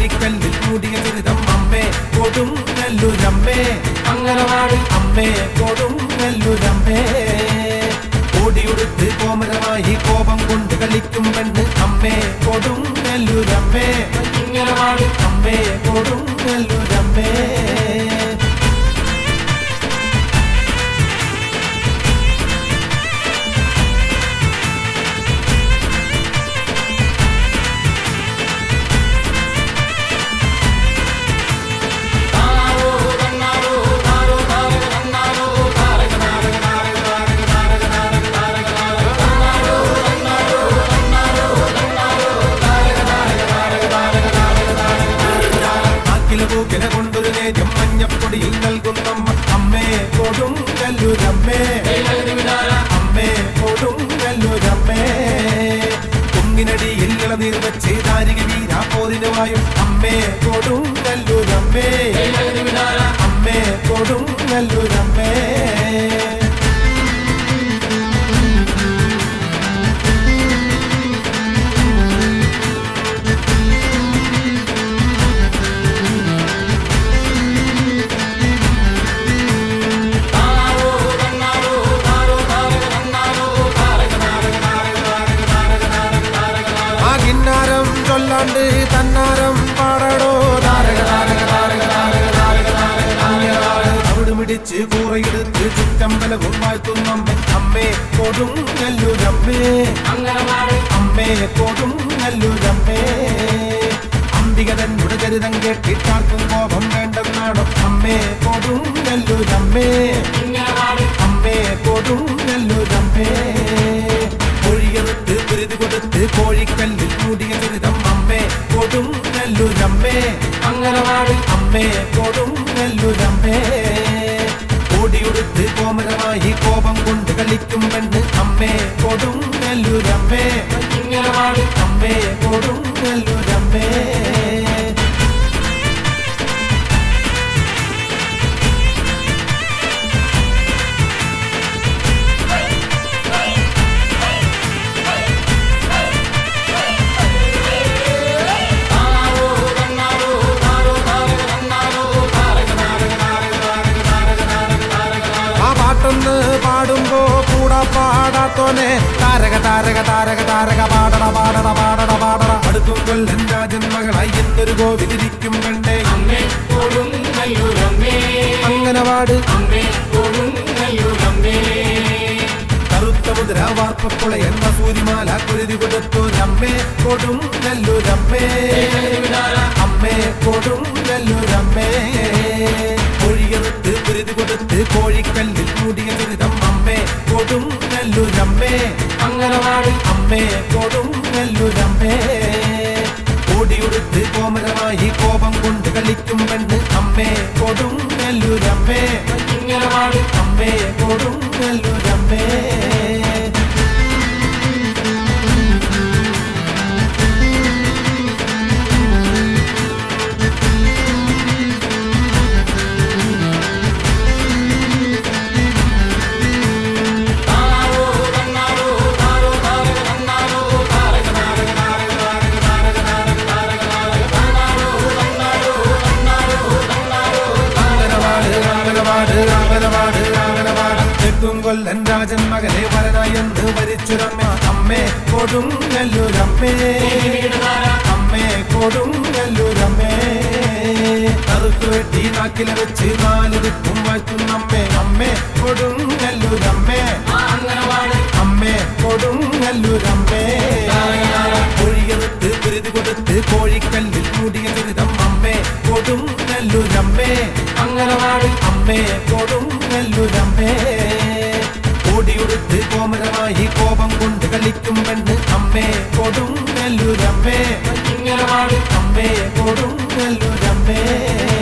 കോഴിക്കല്ലിൽ മൂടിയ ചരിതം അമ്മേ കൊടും നെല്ലുരമ്മേ അങ്കനവാട് അമ്മേ കൊടും നെല്ലുരമ്മേ ഓടിയുടുത്ത് കോമരമായി കോപം കൊണ്ട് കളിക്കും പെണ്ണ് അമ്മേ കൊടും നെല്ലുരമ്മേ ഇങ്ങനവാട് അമ്മേ കൊടും നെല്ലുരമ്മേ ആക്കില പൂക്കില കൊണ്ടൊരു നേരം മഞ്ഞപ്പൊടിയിൽ നൽകുന്നമ്മ അമ്മേ കൊടും കല്ലുരമ്മേ അമ്മേ കൊടും കല്ലുരമ്മേ കുങ്ങിനടിയിൽ ഇളനീർ വെച്ച് ദാരിക വീരാ പോരിനുമായും അമ്മേ കൊടും കല്ലുരമ്മേ അമ്മേ കൊടും കല്ലുരമ്മേ ആ കിന്നാരം ചൊല്ലാണ്ട് തന്നാരം പാടടോ താരക താരക താരക താരക താരക താരക താരക അവിടുമിടിച്ച് കൂറയെടുത്ത് ചുറ്റമ്പലവും വാഴ്ത്തുന്നമ്മ അമ്മേ കൊടും നെല്ലുരമ്മേ അമ്മേ കൊടും നെല്ലുരമ്മേ അംബിക തന്നുടെ ചരിതം കേട്ടിട്ടാർക്കും കോപം വേണ്ടെന്നാണോ അമ്മേ കൊടും നെല്ലുരമ്മേ അമ്മേ കൊടും നെല്ലുരമ്മേ മൊഴിയെടുത്ത് കുരുതി കൊടുത്ത് കോഴിക്കല്ലിൽ മൂടിയ ചരിതം അമ്മേ കൊടും നെല്ലുരമ്മേ അങ്കനവാട് അമ്മേ കൊടും നെല്ലുരമ്മേ ഓടിയുടുത്ത് കോമരമായി കോപം കൊണ്ട് കളിക്കും പെണ്ണ് അമ്മേ കൊടും നെല്ലുരമ്മേ ഇങ്ങനവാട് അമ്മേ കൊടും നെല്ലുരമ്മേ ആ പാട്ടൊന്ന് പാടുമ്പോ കൂടാ പാടാത്തോനെ താരക താരക താരക താരക പാടട പാടട പാടട പാടട അടുത്തും കൊല്ലൻ രാജൻ മകളായി എന്നൊരു കോവിലിരിക്കും കണ്ടേ അമ്മേ കൊടും നല്ലൂരമ്മേ അങ്കനവാട് അമ്മേ കൊടും നല്ലൂരമ്മേ കറുത്ത മുദ്ര വാർപ്പപ്പുളയൻ സൂരിമാല കുരുതി കൊടുത്തോരമ്മേ കൊടും നെല്ലുരമ്മേ അമ്മേ കൊടും നെല്ലുരമ്മേ കോഴിയെടുത്ത് കുരുതി കൊടുത്ത് കോഴിക്കല്ലിൽ മൂടിയ ചരിതം അമ്മേ കൊടും നെല്ലുരമ്മേ അങ്കനവാട് അമ്മേ കൊടും നെല്ലുരമ്മേ ഓടിയുടുത്ത് കോമരമായി കോപം കൊണ്ട് കളിക്കും പെണ്ണ് അമ്മേ കൊടും നെല്ലുരമ്മേ ഇങ്ങനവാട് അമ്മേ കൊടും നെല്ലുരമ്മേ അങ്കനവാട് അങ്കനവാട് അങ്കനവാട് അങ്കനവാട് തെക്കും കൊല്ലൻ രാജൻ മകനെ വരനായെന്ന് വരിച്ചുരമ്മ അമ്മേ കൊടും നെല്ലുരമ്മേ അമ്മേ കൊടും നെല്ലുരമ്മേ കറുത്തു വെട്ടി നാക്കില വെച്ച് നാല് ദിക്കും വാഴ്ത്തുന്നമ്മേ അമ്മേ കൊടും നെല്ലുരമ്മേ അമ്മേ കൊടും നെല്ലുരമ്മേ കോഴിയെടുത്ത് കുരുതി കൊടുത്ത് കോഴിക്കല്ലിൽ മൂടിയ ചരിതം അമ്മേ കൊടും നെല്ലുരമ്മേ അങ്കനവാട് അമ്മേ കൊടും നെല്ലുരമ്മേ ഓടിയുടുത്ത് കോമരമായി കോപം കൊണ്ട് കളിക്കും പെണ്ണ് അമ്മേ കൊടും നെല്ലുരമ്മേ ഇങ്ങനവാട് അമ്മേ കൊടും നെല്ലുരമ്മേ